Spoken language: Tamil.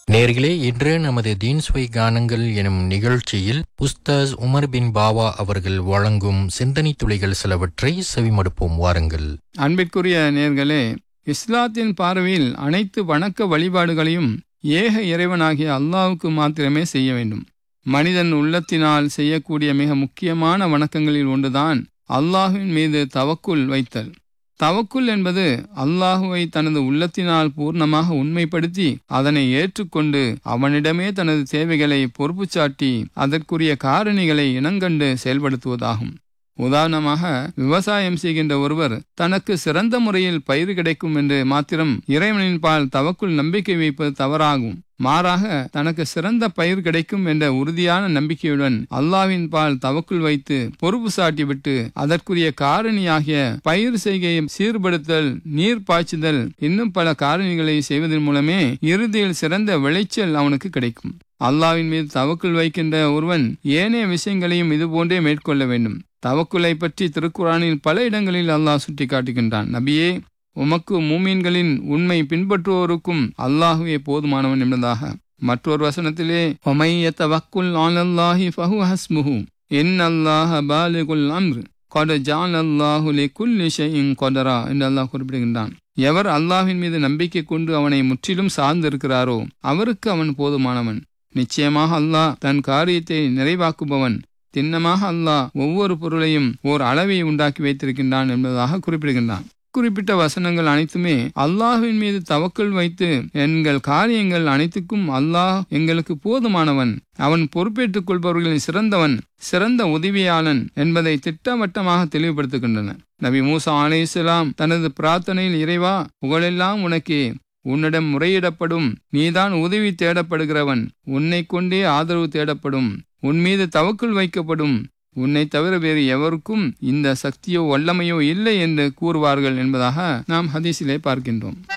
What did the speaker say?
நேர்களே இன்று நமது தீன்ஸ்வை கானங்கள் எனும் நிகழ்ச்சியில் உஸ்தாஸ் உமர் பின் பாவா அவர்கள் வழங்கும் சிந்தனை துளிகள் சிலவற்றை செவிமடுப்போம் வாருங்கள் அன்பிற்குரிய நேர்களே இஸ்லாத்தின் பார்வையில் அனைத்து வணக்க வழிபாடுகளையும் ஏக இறைவனாகிய அல்லாஹ்வுக்கு மாத்திரமே செய்ய வேண்டும் மனிதன் உள்ளத்தினால் செய்யக்கூடிய மிக முக்கியமான வணக்கங்களில் ஒன்றுதான் அல்லாஹுவின் மீது தவக்குல் வைத்தல் தவக்குல் என்பது அல்லாஹுவை தனது உள்ளத்தினால் பூர்ணமாக உண்மைப்படுத்தி அதனை ஏற்றுக்கொண்டு அவனிடமே தனது தேவைகளை பொறுப்பு சாட்டி அதற்குரிய காரணிகளை இனங்கண்டு செயல்படுத்துவதாகும் உதாரணமாக விவசாயம் செய்கின்ற ஒருவர் தனக்கு சிறந்த முறையில் பயிர் கிடைக்கும் என்று மாத்திரம் இறைவனின் பால் தவக்குள் நம்பிக்கை வைப்பது தவறாகும் மாறாக தனக்கு சிறந்த பயிர் கிடைக்கும் என்ற உறுதியான நம்பிக்கையுடன் அல்லாவின் பால் தவக்குள் வைத்து பொறுப்பு சாட்டிவிட்டு அதற்குரிய காரணியாகிய பயிர் செய்கையை சீர்படுத்தல் நீர் பாய்ச்சுதல் இன்னும் பல காரணிகளை செய்வதன் மூலமே இறுதியில் சிறந்த விளைச்சல் அவனுக்கு கிடைக்கும் அல்லாவின் மீது தவக்குள் வைக்கின்ற ஒருவன் ஏனைய விஷயங்களையும் இதுபோன்றே மேற்கொள்ள வேண்டும் தவக்குலை பற்றி திருக்குறானில் பல இடங்களில் அல்லாஹ் சுட்டிக்காட்டுகின்றான் நபியே உமக்கு மூமீன்களின் உண்மை பின்பற்றுவோருக்கும் அல்லாஹுவே போதுமானவன் என்பதாக மற்றொரு வசனத்திலே ஒமையத்த வக்குல் ஆனல்லாஹி ஃபஹு ஹஸ்முஹு என் அல்லாஹ பாலிகுல் அம்ர் கொட ஜான் அல்லாஹு லி குல்லி ஷைஇன் கொடரா என்று அல்லாஹ் குறிப்பிடுகின்றான் எவர் அல்லாஹ்வின் மீது நம்பிக்கை கொண்டு அவனை முற்றிலும் சார்ந்திருக்கிறாரோ அவருக்கு அவன் போதுமானவன் நிச்சயமாக அல்லாஹ் தன் காரியத்தை நிறைவாக்குபவன் திண்ணமாக அல்லாஹ் ஒவ்வொரு பொருளையும் ஓர் அளவை உண்டாக்கி வைத்திருக்கின்றான் என்பதாக குறிப்பிடுகின்றான் குறிப்பிட்ட வசனங்கள் அனைத்துமே அல்லாஹுவின் மீது தவக்கல் வைத்து எங்கள் காரியங்கள் அனைத்துக்கும் அல்லாஹ் எங்களுக்கு போதுமானவன் அவன் பொறுப்பேற்றுக் கொள்பவர்களின் சிறந்தவன் சிறந்த உதவியாளன் என்பதை திட்டவட்டமாக தெளிவுபடுத்துகின்றன நபி மூசா அலையாம் தனது பிரார்த்தனையில் இறைவா புகழெல்லாம் உனக்கே உன்னிடம் முறையிடப்படும் நீதான் உதவி தேடப்படுகிறவன் உன்னை கொண்டே ஆதரவு தேடப்படும் உன் மீது தவக்குள் வைக்கப்படும் உன்னை தவிர வேறு எவருக்கும் இந்த சக்தியோ வல்லமையோ இல்லை என்று கூறுவார்கள் என்பதாக நாம் ஹதீஸிலே பார்க்கின்றோம்